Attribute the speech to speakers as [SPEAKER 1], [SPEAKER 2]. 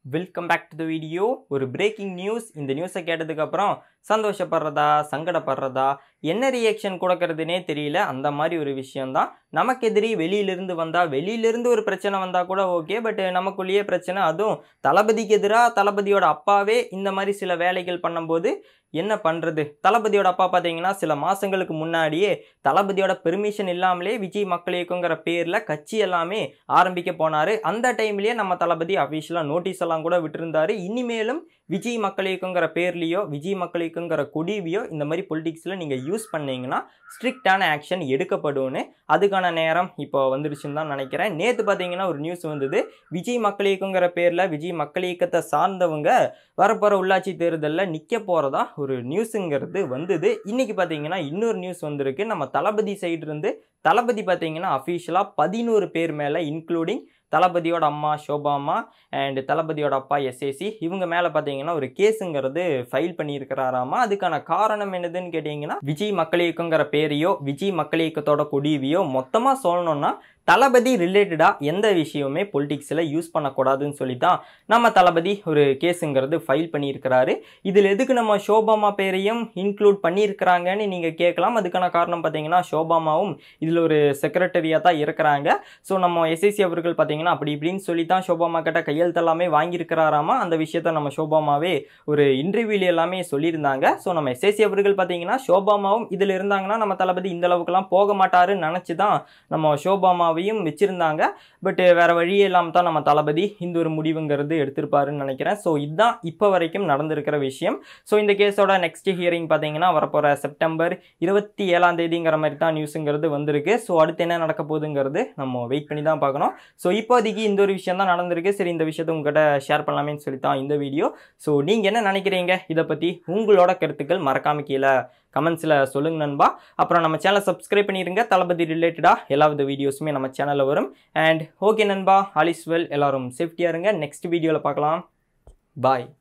[SPEAKER 1] welcome back to the video ஒரு breaking news இந்த நியூஸை கேட்டதுக்கப்புறம் சந்தோஷப்படுறதா சங்கடப்படுறதா என்ன ரியாக்ஷன் கொடுக்கறதுனே தெரியல அந்த மாதிரி ஒரு விஷயம்தான் நமக்கு எதிரி வெளியிலிருந்து வந்தால் வெளியிலிருந்து ஒரு பிரச்சனை வந்தால் கூட ஓகே பட் நமக்குள்ளேயே பிரச்சனை அதுவும் தளபதிக்கு எதிராக தளபதியோட அப்பாவே இந்த மாதிரி சில வேலைகள் பண்ணும்போது என்ன பண்ணுறது தளபதியோட அப்பா பார்த்தீங்கன்னா சில மாதங்களுக்கு முன்னாடியே தளபதியோட பெர்மிஷன் இல்லாமலே விஜய் மக்கள் இயக்கங்கிற பேரில் கட்சி எல்லாமே ஆரம்பிக்க போனார் அந்த டைம்லேயே நம்ம தளபதி அஃபீஷியலாக நோட்டீஸ் எல்லாம் கூட விட்டுருந்தாரு இனிமேலும் விஜய் மக்கள் இயக்கங்கிற பேர்லேயோ விஜய் மக்கள் இயக்கங்கிற கொடிவியோ இந்த மாதிரி பொலிட்டிக்ஸில் நீங்கள் யூஸ் பண்ணீங்கன்னா ஸ்ட்ரிக்டான ஆக்ஷன் எடுக்கப்படும்னு அதுக்கான நேரம் இப்போ வந்துருச்சுன்னு தான் நினைக்கிறேன் நேற்று பார்த்தீங்கன்னா ஒரு நியூஸ் வந்தது விஜய் மக்கள் இயக்கங்கிற பேரில் விஜய் மக்கள் இயக்கத்தை சார்ந்தவங்க வரப்போகிற உள்ளாட்சி தேர்தலில் நிற்க போகிறதா ஒரு நியூஸுங்கிறது வந்தது இன்றைக்கி பார்த்தீங்கன்னா இன்னொரு நியூஸ் வந்திருக்கு நம்ம தளபதி சைடு இருந்து தளபதி பார்த்தீங்கன்னா அஃபீஷியலாக பதினோரு பேர் மேலே இன்க்ளூடிங் தளபதியோட அம்மா ஷோபாமா அண்ட் தளபதியோட அப்பா எஸ்ஏசி இவங்க மேலே பார்த்தீங்கன்னா ஒரு கேஸுங்கிறது ஃபைல் பண்ணியிருக்கிறாராமா அதுக்கான காரணம் என்னதுன்னு கேட்டிங்கன்னா விஜய் மக்கள் இயக்கங்கிற பேரையோ விஜய் மக்கள் இயக்கத்தோட கொடியவையோ மொத்தமாக சொல்லணும்னா தளபதி ரிலேட்டடாக எந்த விஷயமுமே பொலிட்டிக்ஸில் யூஸ் பண்ணக்கூடாதுன்னு சொல்லி தான் நம்ம தளபதி ஒரு கேஸுங்கிறது ஃபைல் பண்ணியிருக்கிறாரு இதில் எதுக்கு நம்ம ஷோபாமா பேரையும் இன்க்ளூட் பண்ணியிருக்கிறாங்கன்னு நீங்கள் கேட்கலாம் அதுக்கான காரணம் பார்த்தீங்கன்னா ஷோபாமாவும் இதில் ஒரு செக்ரட்டரியாக தான் இருக்கிறாங்க ஸோ நம்ம எஸ்எஸ்சி அவர்கள் பார்த்தீங்கன்னா அப்படி இப்படின்னு சொல்லி தான் ஷோபாமா கிட்ட கையெழுத்து எல்லாமே வாங்கியிருக்கிறாராமா அந்த விஷயத்த நம்ம ஷோபாமாவே ஒரு இன்டர்வியூல எல்லாமே சொல்லியிருந்தாங்க ஸோ நம்ம எஸ்எஸ்சி அவர்கள் பார்த்தீங்கன்னா ஷோபாமாவும் இதில் இருந்தாங்கன்னா நம்ம தளபதி இந்த அளவுக்குலாம் போக மாட்டாருன்னு நினச்சி தான் நம்ம ஷோபாமாவையும் வச்சுருந்தாங்க பட் வேறு வழியே இல்லாமல் தான் நம்ம தளபதி இந்த ஒரு முடிவுங்கிறது எடுத்திருப்பாருன்னு நினைக்கிறேன் ஸோ இதுதான் இப்போ வரைக்கும் நடந்திருக்கிற விஷயம் ஸோ இந்த கேஸோட நெக்ஸ்ட் ஹியரிங் பார்த்தீங்கன்னா வரப்போகிற செப்டம்பர் இருபத்தி ஏழாம் தேதிங்கிற மாதிரி தான் நியூஸுங்கிறது வந்திருக்கு ஸோ அடுத்து என்ன நடக்க போகுதுங்கிறது நம்ம வெயிட் பண்ணி தான் பார்க்கணும் ஸோ இப்போதைக்கு இந்த ஒரு விஷயம் தான் நடந்திருக்கு சரி இந்த விஷயத்தை உங்ககிட்ட ஷேர் பண்ணலாமேன்னு சொல்லி தான் இந்த வீடியோ ஸோ நீங்கள் என்ன நினைக்கிறீங்க இதை பற்றி உங்களோட கருத்துக்கள் மறக்காம கீழே கமெண்ட்ஸில் சொல்லுங்க நண்பா அப்புறம் நம்ம சேனலை சப்ஸ்கிரைப் பண்ணிடுங்க தளபதி ரிலேட்டடாக எல்லா வித வீடியோஸுமே நம்ம சேனலில் வரும் அண்ட் ஓகே நண்பா ஆலிஸ் வெல் எல்லாரும் சேஃப்டியாக இருங்க நெக்ஸ்ட் வீடியோவில் பார்க்கலாம் பாய்